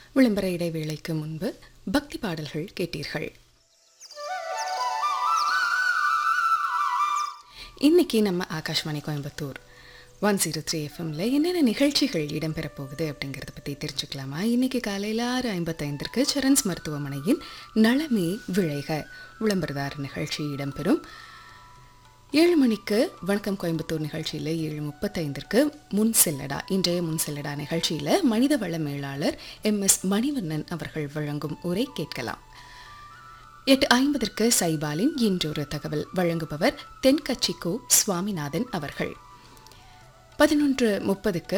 விளம்பர இடைவேளைக்கு முன்பு பக்தி பாடல்கள் கேட்டீர்கள் இன்னைக்கு நம்ம Akashvani Coimbatore one zero three எஃப்எம்ல என்னென்ன நிகழ்ச்சிகள் இடம்பெறப் போகுது அப்படிங்கிறத பற்றி தெரிஞ்சுக்கலாமா இன்னைக்கு காலையில் ஆறு ஐம்பத்தைந்திற்கு சரண்ஸ் மருத்துவமனையின் நலமே விழைக விளம்பரதார நிகழ்ச்சி இடம்பெறும் ஏழு மணிக்கு வணக்கம் கோயம்புத்தூர் நிகழ்ச்சியில் ஏழு முப்பத்தைந்திற்கு முன் செல்லடா இன்றைய முன் செல்லடா நிகழ்ச்சியில் மனிதவள மேலாளர் எம் எஸ் மணிவண்ணன் அவர்கள் வழங்கும் உரை கேட்கலாம் எட்டு ஐம்பதற்கு சைபாலின் இன்றொரு தகவல் வழங்குபவர் தென்கட்சிக்கோ சுவாமிநாதன் அவர்கள் பதினொன்று முப்பதுக்கு